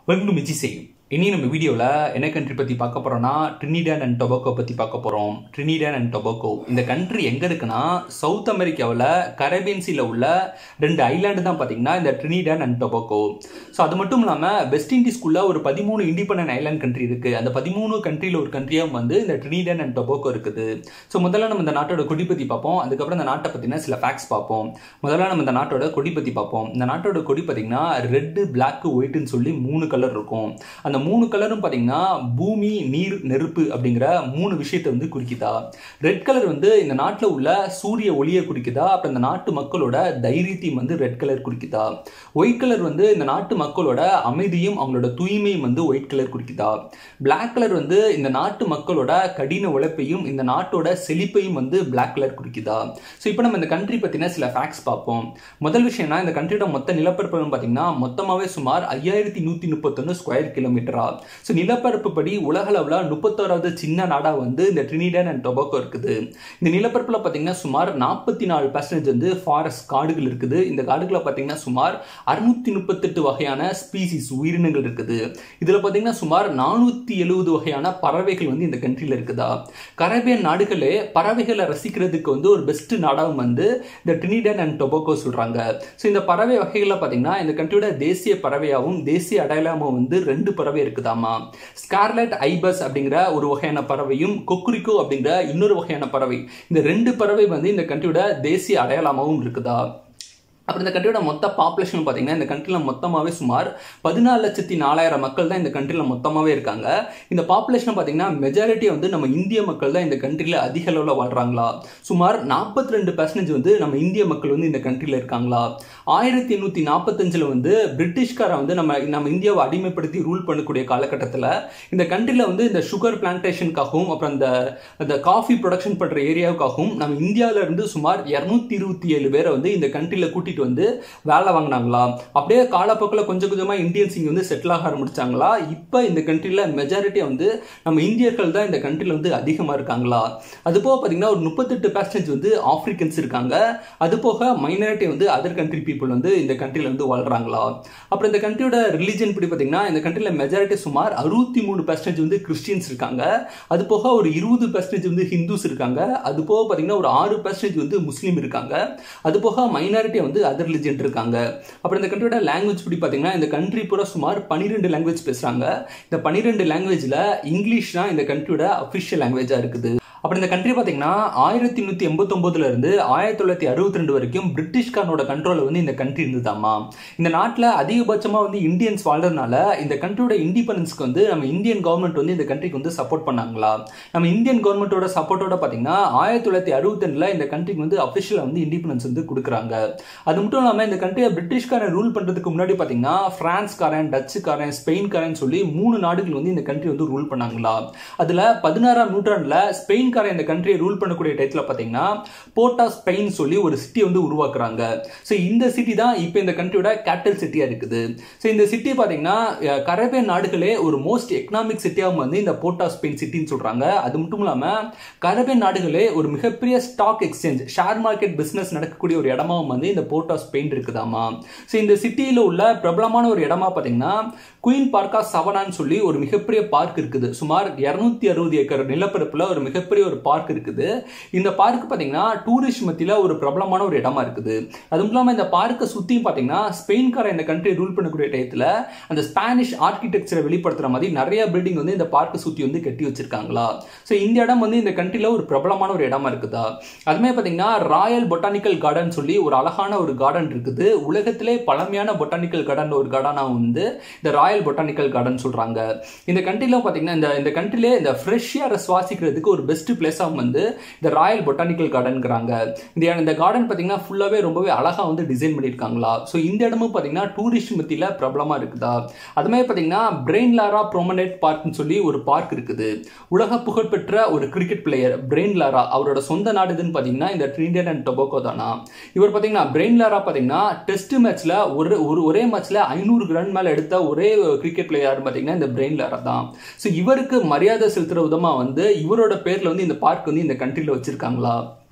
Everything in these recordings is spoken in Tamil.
வெல்கம் டு மிச்சி செய்யும் இனி நம்ம வீடியோவில் என்ன கண்ட்ரி பற்றி பார்க்க போகிறோம்னா ட்ரினிடான் அண்ட் டொபாக்கோ பற்றி பார்க்க போகிறோம் ட்ரினிடான் அண்ட் டொபாக்கோ இந்த கண்ட்ரி எங்கே இருக்குன்னா சவுத் அமெரிக்காவில் கரேபியன்சியில் உள்ள ரெண்டு ஐலாண்டு தான் பார்த்தீங்கன்னா இந்த ட்ரினிடான் அண்ட் டொபாக்கோ ஸோ அது மட்டும் இல்லாமல் வெஸ்ட் இண்டீஸ்குள்ள ஒரு பதிமூணு இண்டிபெண்டன்ட் ஐலாண்ட் கண்ட்ரி இருக்குது அந்த பதிமூணு கண்ட்ரியில் ஒரு கண்ட்ரியாக வந்து இந்த ட்ரினிடான் அண்ட் டொபாக்கோ இருக்குது ஸோ முதல்ல நம்ம இந்த நாட்டோட கொடி பற்றி பார்ப்போம் அதுக்கப்புறம் இந்த நாட்டை பற்றின சில ஃபேக்ட்ஸ் பார்ப்போம் முதல்ல நம்ம இந்த நாட்டோட கொடி பற்றி பார்ப்போம் இந்த நாட்டோட கொடி பார்த்தீங்கன்னா ரெட்டு பிளாக் ஒயிட்னு சொல்லி மூணு கலர் இருக்கும் அந்த மூணு கலரும் பார்த்தீங்கன்னா பூமி நீர் நெருப்பு அப்படிங்கிற மூணு விஷயத்தை வந்து குறிக்குதா ரெட் கலர் வந்து இந்த நாட்டில் உள்ள சூரிய ஒளியை குறிக்குதா அப்புறம் இந்த நாட்டு மக்களோட தைரியத்தையும் வந்து ரெட் கலர் குறிக்குதா ஒயிட் கலர் வந்து இந்த நாட்டு மக்களோட அமைதியும் அவங்களோட தூய்மையும் வந்து ஒயிட் கலர் குறிக்குதா பிளாக் கலர் வந்து இந்த நாட்டு மக்களோட கடின உழைப்பையும் இந்த நாட்டோட செழிப்பையும் வந்து பிளாக் கலர் குறிக்குதா ஸோ இப்போ நம்ம இந்த கண்ட்ரி பற்றின சில ஃபேக்ட்ஸ் பார்ப்போம் முதல் விஷயம்னா இந்த கண்ட்ரியோட மொத்த நிலப்பரப்பு பார்த்தீங்கன்னா மொத்தமாகவே சுமார் ஐயாயிரத்தி நூற்றி முப்பத்தொன்று ஸ்கொயர் கிலோமீட்டரா ஸோ நிலப்பரப்பு படி உலக அளவில் முப்பத்தோராவது சின்ன நாடா வந்து இந்த ட்ரினிடான் அண்ட் டொபாக்கோ இருக்குது இந்த நிலப்பரப்பில் பார்த்தீங்கன்னா சுமார் நாற்பத்தி நாலு பர்சன்டேஜ் வந்து ஃபாரஸ்ட் காடுகள் இருக்குது இந்த காடுகளில் பார்த்தீங்கன்னா சுமார் அறுநூத்தி முப்பத்தெட்டு வகையான ஸ்பீசிஸ் உயிரினங்கள் இருக்குது இதில் பார்த்தீங்கன்னா சுமார் நானூற்றி எழுபது வகையான பறவைகள் வந்து இந்த கண்ட்ரியில் இருக்குதா கரேபியன் நாடுகளே பறவைகளை ரசிக்கிறதுக்கு வந்து ஒரு பெஸ்ட் நாடாகவும் வந்து இந்த ட்ரினிடான் அண்ட் டொபாக்கோ சொல்கிறாங்க ஸோ இந்த பறவை வகைகளில் பார்த்தீங்கன்னா இந்த கண்ட்ரியோட தேசிய பறவையாகவும் தேசிய அடையாளமும் வந்து ரெண்டு பறவை இருக்குதாமா ஸ்கார்லட் ஐபஸ் அப்படிங்கிற ஒரு வகையான பறவையும் கொக்குரிக்கோ அப்படிங்கிற இன்னொரு வகையான பறவை இந்த ரெண்டு பறவை வந்து இந்த கண்ட்ரியோட தேசிய அடையாளமாகவும் இருக்குதா அப்புறம் இந்த கண்ட்ரியோட மொத்த பாப்புலேஷன் பார்த்தீங்கன்னா இந்த கண்ட்ரியில் மொத்தமாகவே சுமார் பதினாலு லட்சத்தி நாலாயிரம் மக்கள் தான் இந்த கண்ட்ரியில் மொத்தமாகவே இருக்காங்க இந்த பாப்புலேஷன் பார்த்தீங்கன்னா மெஜாரிட்டி வந்து நம்ம இந்திய மக்கள் தான் இந்த கண்ட்ரியில் அதிக அளவில் வாழ்கிறாங்களா சுமார் நாற்பத்தி ரெண்டு பர்சன்டேஜ் வந்து நம்ம இந்திய மக்கள் வந்து இந்த கண்ட்ரியில் இருக்காங்களா ஆயிரத்தி எண்ணூற்றி நாற்பத்தஞ்சில் வந்து பிரிட்டிஷ்காரை வந்து நம்ம நம்ம இந்தியாவை அடிமைப்படுத்தி ரூல் பண்ணக்கூடிய காலகட்டத்தில் இந்த கண்ட்ரியில் வந்து இந்த சுகர் பிளான்டேஷனுக்காகவும் அப்புறம் இந்த இந்த காஃபி ப்ரொடக்ஷன் பண்ணுற ஏரியாவுக்காகவும் நம்ம இந்தியாவில இருந்து சுமார் இரநூத்தி இருபத்தி ஏழு பேரை வந்து இந்த கண்ட்ரியில் கூட்டிட்டு கூட்டிகிட்டு வந்து வேலை வாங்கினாங்களா அப்படியே காலப்போக்கில் கொஞ்சம் கொஞ்சமாக இந்தியன்ஸ் இங்கே வந்து செட்டில் ஆக ஆரம்பிச்சாங்களா இப்போ இந்த கண்ட்ரியில் மெஜாரிட்டியாக வந்து நம்ம இந்தியர்கள் தான் இந்த கண்ட்ரியில் வந்து அதிகமாக இருக்காங்களா அது போக பார்த்தீங்கன்னா ஒரு முப்பத்தெட்டு பர்சன்டேஜ் வந்து ஆஃப்ரிக்கன்ஸ் இருக்காங்க அது போக மைனாரிட்டி வந்து அதர் கண்ட்ரி பீப்புள் வந்து இந்த கண்ட்ரியில் வந்து வாழ்கிறாங்களா அப்புறம் இந்த கண்ட்ரியோட ரிலிஜன் படி பார்த்தீங்கன்னா இந்த கண்ட்ரியில் மெஜாரிட்டி சுமார் அறுபத்தி மூணு பர்சன்டேஜ் வந்து கிறிஸ்டியன்ஸ் இருக்காங்க அது போக ஒரு இருபது பர்சன்டேஜ் வந்து ஹிந்துஸ் இருக்காங்க அது போக பார்த்தீங்கன்னா ஒரு ஆறு பர்சன்டேஜ் வந்து முஸ்லீம் இருக்காங்க அது போக மைனாரிட்டி வந்து அதர் ரிலிஜன் இருக்காங்க அப்புறம் இந்த கண்ட்ரியோட லாங்குவேஜ் படி பார்த்தீங்கன்னா இந்த கண்ட்ரி பூரா சுமார் பன்னிரெண்டு லாங்குவேஜ் பேசுகிறாங்க இந்த பன்னிரெண்டு லாங்குவேஜில் இங்கிலீஷ் தான் இந்த கண்ட்ரியோட அஃபிஷியல் லாங்குவேஜாக இருக்குது அப்புறம் இந்த கண்ட்ரி பார்த்தீங்கன்னா ஆயிரத்தி நூற்றி எண்பத்தொம்போதுல இருந்து ஆயிரத்தி தொள்ளாயிரத்தி அறுபத்தி ரெண்டு வரைக்கும் பிரிட்டிஷ்காரனோட கண்ட்ரோலில் வந்து இந்த கண்ட்ரி இருந்ததாமா இந்த நாட்டில் அதிகபட்சமாக வந்து இந்தியன்ஸ் வாழ்றதுனால இந்த கண்ட்ரியோட இண்டிபெண்டன்ஸ்க்கு வந்து நம்ம இந்தியன் கவர்மெண்ட் வந்து இந்த கண்ட்ரிக்கு வந்து சப்போர்ட் பண்ணாங்களா நம்ம இந்தியன் கவர்மெண்ட்டோட சப்போர்ட்டோட பார்த்தீங்கன்னா ஆயிரத்தி தொள்ளாயிரத்தி அறுபத்தி இந்த கண்ட்ரிக்கு வந்து அஃபிஷியலாக வந்து இண்டிபெண்டன்ஸ் வந்து கொடுக்குறாங்க அது மட்டும் இல்லாமல் இந்த கண்ட்ரியை பிரிட்டிஷ்காரன் ரூல் பண்ணுறதுக்கு முன்னாடி பார்த்தீங்கன்னா பிரான்ஸ்காரன் டச்சுக்காரன் ஸ்பெயின்காரன் சொல்லி மூணு நாடுகள் வந்து இந்த கண்ட்ரி வந்து ரூல் பண்ணாங்களா அதில் பதினாறாம் நூற்றாண்டில் ஸ்பெயின்காரன் இந்த கண்ட்ரியை ரூல் பண்ணக்கூடிய டயத்தில் பார்த்தீங்கன்னா போர்ட் ஆஃப் ஸ்பெயின் சொல்லி ஒரு சிட்டி வந்து உருவாக்குறாங்க ஸோ இந்த சிட்டி தான் இப்போ இந்த கண்ட்ரியோட கேபிட்டல் சிட்டியாக இருக்குது ஸோ இந்த சிட்டி பார்த்தீங்கன்னா கரேபியன் நாடுகளே ஒரு மோஸ்ட் எக்கனாமிக் சிட்டியாகவும் வந்து இந்த போர்ட் ஆஃப் ஸ்பெயின் சிட்டின்னு சொல்கிறாங்க அது மட்டும் இல்லாமல் கரேபியன் நாடுகளே ஒரு மிகப்பெரிய stock exchange share market business நடக்கக்கூடிய ஒரு இடமாவும் வந்து இந்த போர்ட் ஆஃப் ஸ்பெயின் இருக்குதாமா ஸோ இந்த சிட்டியில் உள்ள பிரபலமான ஒரு இடமா பார்த்தீங்கன்னா குயின் பார்க்கா சவனான்னு சொல்லி ஒரு மிகப்பெரிய பார்க் இருக்குது சுமார் இரநூத்தி அறுபது ஏக்கர் நிலப்பரப்பில் ஒரு மிகப்பெரிய ஒரு பார்க் இருக்குது இந்த பார்க் பார்த்தீங்கன்னா டூரிஸ்ட் மத்தியில் ஒரு பிரபலமான ஒரு இடமா இருக்குது அதுவும் இல்லாமல் இந்த பார்க்கை சுற்றி பார்த்தீங்கன்னா ஸ்பெயின்கார இந்த கண்ட்ரி ரூல் பண்ணக்கூடிய டயத்தில் அந்த ஸ்பானிஷ் ஆர்கிடெக்சரை வெளிப்படுத்துகிற மாதிரி நிறைய பில்டிங் வந்து இந்த பார்க்கை சுற்றி வந்து கட்டி வச்சிருக்காங்களா ஸோ இந்த இடம் வந்து இந்த கண்ட்ரியில் ஒரு பிரபலமான ஒரு இடமா இருக்குதா அதுமாதிரி பார்த்தீங்கன்னா ராயல் பொட்டானிக்கல் கார்டன் சொல்லி ஒரு அழகான ஒரு கார்டன் இருக்குது உலகத்திலே பழமையான பொட்டானிக்கல் கார்டன் ஒரு கார்டனாக வந்து இந்த ராயல் பொட்டானிக்கல் கார்டன் சொல்கிறாங்க இந்த கண்ட்ரியில் பார்த்தீங்கன்னா இந்த இந்த கண்ட்ரிலே இந்த ஃப்ரெஷ் ஏரை சுவாசிக்கிறதுக்கு ஒரு பெஸ்ட் பிளேஸாக வந்து இந்த ராயல் பொட்டானிக்கல் கார்டன்ங்கிறாங்க இந்த இந்த கார்டன் பார்த்தீங்கன்னா ஃபுல்லாகவே ரொம்பவே அழகாக வந்து டிசைன் பண்ணியிருக்காங்களா ஸோ இந்த இடமும் பார்த்தீங்கன்னா டூரிஸ்ட் மத்தியில் பிரபலமாக இருக்குதா அது மாதிரி பார்த்தீங்கன்னா பிரெயின் லாரா ப்ரொமனேட் பார்க்னு சொல்லி ஒரு பார்க் இருக்குது உலக புகழ்பெற்ற ஒரு கிரிக்கெட் பிளேயர் பிரெயின் லாரா அவரோட சொந்த நாடு எதுன்னு பார்த்தீங்கன்னா இந்த ட்ரினிடன் அண்ட் டொபாக்கோ தானா இவர் பார்த்தீங்கன்னா பிரெயின் லாரா பார்த்தீங்கன்னா டெஸ்ட் மேட்ச்ல ஒரு ஒரு ஒரே மேட்ச்ல ஐநூறு ரன் மேல எடுத்த ஒரே கிரிக்கெட் பிளேயர் பார்த்தீங்கன்னா இந்த பிரெயின் லாரா தான் ஸோ இவருக்கு மரியாதை செலுத்துற விதமா வந்து இவரோட பேர்ல வந்து இந்த பார்க் வந்து இந்த கண்ட்ரியில் வச்சிருக்காங்களா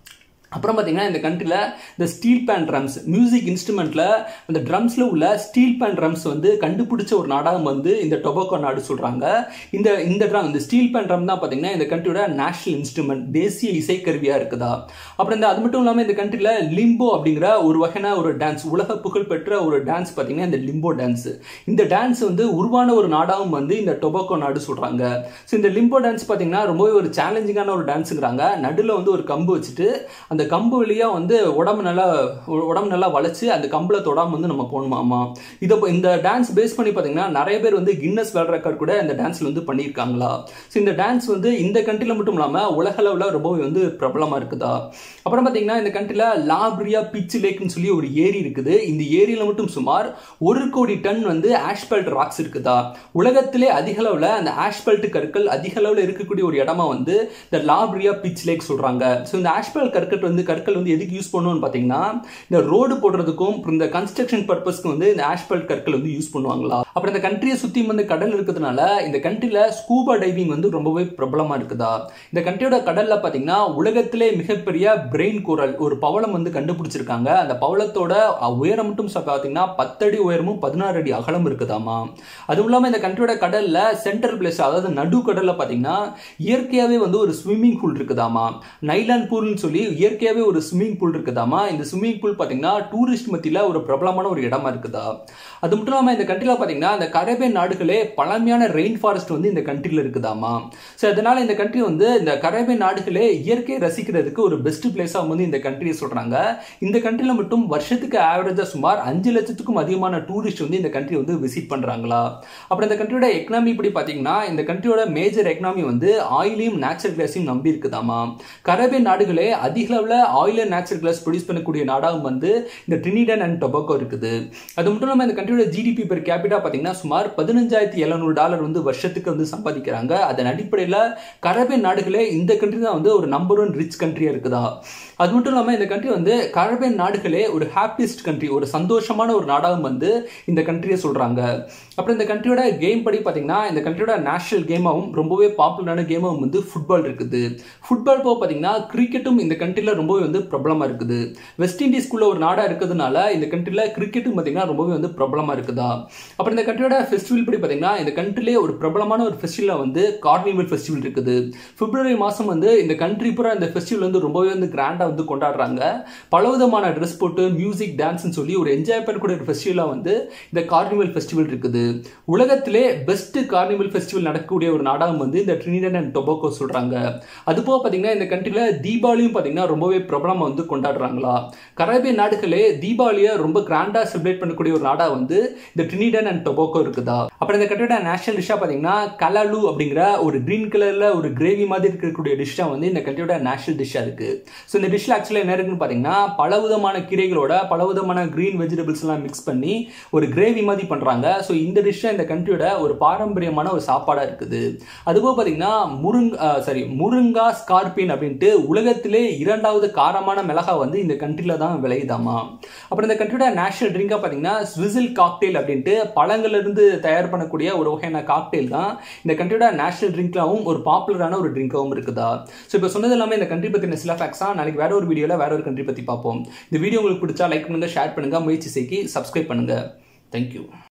அப்புறம் பார்த்தீங்கன்னா இந்த கண்ட்ரியில் இந்த ஸ்டீல் பேன் ட்ரம்ஸ் மியூசிக் இன்ஸ்ட்ருமெண்ட்டில் அந்த ட்ரம்ஸில் உள்ள ஸ்டீல் பேன் ட்ரம்ஸ் வந்து கண்டுபிடிச்ச ஒரு நாடாகம் வந்து இந்த டொபாக்கோ நாடு சொல்கிறாங்க இந்த இந்த ட்ரம் இந்த ஸ்டீல் பேன் ட்ரம் தான் பார்த்தீங்கன்னா இந்த கண்ட்ரியோட நேஷனல் இன்ஸ்ட்ருமெண்ட் தேசிய இசைக்கருவியாக இருக்குதா அப்புறம் இந்த அது மட்டும் இல்லாமல் இந்த கண்ட்ரியில் லிம்போ அப்படிங்கிற ஒரு வகையான ஒரு டான்ஸ் உலக புகழ் பெற்ற ஒரு டான்ஸ் பார்த்தீங்கன்னா இந்த லிம்போ டான்ஸ் இந்த டான்ஸ் வந்து உருவான ஒரு நாடாகவும் வந்து இந்த டொபாக்கோ நாடு சொல்கிறாங்க ஸோ இந்த லிம்போ டான்ஸ் பார்த்தீங்கன்னா ரொம்பவே ஒரு சேலஞ்சிங்கான ஒரு டான்ஸுங்கிறாங்க நடுவில் வந்து ஒரு கம்பு வச்சுட்டு அந்த கம்பு வழியாக வந்து உடம்பு நல்லா உடம்பு நல்லா வளைச்சு அந்த கம்பில் தொடாம வந்து நம்ம போகணுமாமா இதை இந்த டான்ஸ் பேஸ் பண்ணி பார்த்தீங்கன்னா நிறைய பேர் வந்து கின்னஸ் வேர்ல்ட் ரெக்கார்ட் கூட இந்த டான்ஸில் வந்து பண்ணியிருக்காங்களா ஸோ இந்த டான்ஸ் வந்து இந்த கண்ட்ரியில் மட்டும் இல்லாமல் உலக அளவில் ரொம்பவே வந்து பிரபலமாக இருக்குதா அப்புறம் பார்த்தீங்கன்னா இந்த கண்ட்ரியில் லாப்ரியா பிச் லேக்னு சொல்லி ஒரு ஏரி இருக்குது இந்த ஏரியில் மட்டும் சுமார் ஒரு கோடி டன் வந்து ஆஷ்பல்ட் ராக்ஸ் இருக்குதா உலகத்திலே அதிக அளவில் அந்த ஆஷ்பல்ட் கற்கள் அதிக அளவில் இருக்கக்கூடிய ஒரு இடமா வந்து இந்த லாப்ரியா பிச் லேக் சொல்கிறாங்க ஸோ இந்த ஆஷ்பல்ட் கற்கட் வந்து கற்கள் வந்து எதுக்கு யூஸ் பண்ணுவோம்னு பார்த்தீங்கன்னா இந்த ரோடு போடுறதுக்கும் இந்த கன்ஸ்ட்ரக்ஷன் பர்பஸ்க்கு வந்து இந்த ஆஷ்பல்ட் கற்கள் வந்து யூஸ் பண்ணுவாங்களா அப்புறம் இந்த கண்ட்ரியை சுற்றி வந்து கடல் இருக்கிறதுனால இந்த கண்ட்ரியில் ஸ்கூபா டைவிங் வந்து ரொம்பவே பிரபலமாக இருக்குதா இந்த கண்ட்ரியோட கடலில் பார்த்தீங்கன்னா உலகத்திலே மிகப்பெரிய பிரெயின் குரல் ஒரு பவளம் வந்து கண்டுபிடிச்சிருக்காங்க அந்த பவளத்தோட உயரம் மட்டும் பார்த்தீங்கன்னா பத்தடி உயரமும் பதினாறு அடி அகலம் இருக்குதாமா அதுவும் இல்லாமல் இந்த கண்ட்ரியோட கடலில் சென்ட்ரல் பிளேஸ் அதாவது நடு கடலில் பார்த்தீங்கன்னா இயற்கையாகவே வந்து ஒரு ஸ்விம்மிங் பூல் இருக்குதாமா நைலாண்ட் பூல்னு சொல்லி இயற்கையாகவே ஒரு ஸ்விம்மிங் பூல் இருக்குதாமா இந்த ஸ்விம்மிங் பூல் பார்த்தீங்கன்னா டூரிஸ்ட் மத்தியில் ஒரு பிரபலமான ஒரு இடமா இருக்குதா அது மட்டும் இல்லாமல் இந்த கண்ட்ரியில் பார்த்தீங்கன்னா இந்த கரேபியன் நாடுகளே பழமையான ரெயின் ஃபாரஸ்ட் வந்து இந்த கண்ட்ரியில் இருக்குதாமா ஸோ அதனால இந்த கண்ட்ரி வந்து இந்த கரேபியன் நாடுகளே இயற்கையை ரசிக்கிறதுக்கு ஒரு பெஸ்ட் பிளேஸாக வந்து இந்த கண்ட்ரியை சொல்கிறாங்க இந்த கண்ட்ரியில் மட்டும் வருஷத்துக்கு ஆவரேஜாக சுமார் அஞ்சு லட்சத்துக்கும் அதிகமான டூரிஸ்ட் வந்து இந்த கண்ட்ரி வந்து விசிட் பண்ணுறாங்களா அப்புறம் இந்த கண்ட்ரியோட எக்கனாமி இப்படி பார்த்தீங்கன்னா இந்த கண்ட்ரியோட மேஜர் எக்கனாமி வந்து ஆயிலையும் நேச்சுரல் கேஸையும் நம்பி இருக்குதாமா கரேபியன் நாடுகளே அதிக அளவில் oil and natural gas produce பண்ணக்கூடிய நாடாகவும் வந்து இந்த ட்ரினிடன் அண்ட் டொபாக்கோ இருக்குது அது மட்டும் இல்லாமல் இந்த கண்ட்ரியோட ஜிடிபி பெர் கேபிட்டா பார்த்தீங்கன்னா சுமார் பதினஞ்சாயிரத்தி எழுநூறு டாலர் வந்து வருஷத்துக்கு வந்து சம்பாதிக்கிறாங்க அதன் அடிப்படையில் கரேபியன் நாடுகளே இந்த கண்ட்ரி தான் வந்து ஒரு நம்பர் ஒன் ரிச் கண்ட்ரியாக இருக்குதா அது மட்டும் இல்லாமல் இந்த கண்ட்ரி வந்து கரேபியன் நாடுகளே ஒரு ஹாப்பியஸ்ட் கண்ட்ரி ஒரு சந்தோஷமான ஒரு நாடாகவும் வந்து இந்த கண்ட்ரியை சொல்கிறாங்க அப்புறம் இந்த கண்ட்ரியோட கேம் படி பார்த்தீங்கன்னா இந்த கண்ட்ரியோட நேஷனல் கேமாகவும் ரொம்பவே பாப்புலரான கேமாகவும் வந்து ஃபுட்பால் இருக்குது ஃபுட்பால் போக பார்த்தீங்கன்னா கிரிக்கெட்டும் இந்த கண்ட்ரியில் ரொம்பவே வந்து பிரபலமாக இருக்குது வெஸ்ட் இண்டீஸ்குள்ள ஒரு நாடாக இருக்கிறதுனால இந்த கண்ட்ரியில் கிரிக்கெட்டும் பார்த்தீங்கன்னா ரொம்பவே வந்து பிரபலமாக இருக்குதா அப்புறம் இந்த கண்ட்ரியோட ஃபெஸ்டிவல் படி பார்த்தீங்கன்னா இந்த கண்ட்ரிலே ஒரு பிரபலமான ஒரு ஃபெஸ்டிவலாக வந்து கார்னிவல் ஃபெஸ்டிவல் இருக்குது பிப்ரவரி மாதம் வந்து இந்த கண்ட்ரி பூரா இந்த ஃபெஸ்டிவல் வந்து ரொம்பவே வந்து கிராண்டாக வந்து கொண்டாடுறாங்க பலவிதமான ட்ரெஸ் போட்டு மியூசிக் டான்ஸ்னு சொல்லி ஒரு என்ஜாய் பண்ணக்கூடிய ஒரு ஃபெஸ்டிவலாக வந்து இந்த கார்னிவல் ஃபெஸ்டிவல் இருக்குது உலகத்திலே பெஸ்ட் கார்னிவல் ஃபெஸ்டிவல் நடக்கக்கூடிய ஒரு நாடகம் வந்து இந்த ட்ரினிடன் அண்ட் டொபாக்கோ சொல்கிறாங்க அது போக பார்த்தீங்கன்னா இந்த கண்ட்ரியில் தீபாவளியும் பார்த்தீங்கன்னா ரொம்பவே பிரபலமாக வந்து கொண்டாடுறாங்களா கரேபியன் நாடுகளே தீபாவளியை ரொம்ப கிராண்டாக செலிப்ரேட் பண்ணக்கூடிய ஒரு நாடாக வந்து இந்த ட்ரினிடன் அண்ட் டொபாக்கோ இருக்குதா அப்புறம் இந்த கண்ட்ரியோட நேஷனல் டிஷ்ஷாக பார்த்தீங்கன்னா கலாலு அப்படிங்கிற ஒரு கிரீன் கலரில் ஒரு கிரேவி மாதிரி இருக்கக்கூடிய டிஷ்ஷாக வந்து இந்த கண்ட்ரியோட நேஷனல் டிஷ்ஷாக இருக்குது ஸோ இந்த டிஷ்ஷில் ஆக்சுவலாக என்ன இருக்குன்னு பார்த்தீங்கன்னா பல விதமான கீரைகளோட பல விதமான க்ரீன் வெஜிடபிள்ஸ் எல்லாம் மிக்ஸ் பண்ணி ஒரு கிரேவி மாதிரி பண்ணுறாங்க ஸோ இந்த டிஷ்ஷை இந்த கண்ட்ரியோட ஒரு பாரம்பரியமான ஒரு சாப்பாடாக இருக்குது அதுபோக பார்த்தீங்கன்னா முருங் சாரி முருங்கா ஸ்கார்பியன் அப்படின்ட்டு உலகத்திலே இரண்டாவது காரமான மிளகா வந்து இந்த கண்ட்ரியில் தான் விளையுதாமா அப்புறம் இந்த கண்ட்ரியோட நேஷனல் ட்ரிங்காக பார்த்தீங்கன்னா ஸ்விசில் காக்டெயில் அப்படின்ட்டு பழங்கள்லேருந்து தயார் பண்ணக்கூடிய ஒரு வகையான காக்டெயில் தான் இந்த கண்ட்ரியோட நேஷனல் ட்ரிங்காகவும் ஒரு பாப்புலரான ஒரு ட்ரிங்காகவும் இருக்குதா ஸோ இப்போ சொன்னது எல்லாமே இந்த கண்ட்ரி பற்றின சில ஃபேக்ஸாக நாளைக்கு வேற ஒரு வீடியோவில் வேற ஒரு கண்ட்ரி பற்றி பார்ப்போம் இந்த வீடியோ உங்களுக்கு பிடிச்சா லைக் பண்ணுங்கள் ஷேர் பண்ணுங்கள் முயற்சி செய்கி சப்ஸ்கிரைப் பண்ணுங்கள் தேங்க்யூ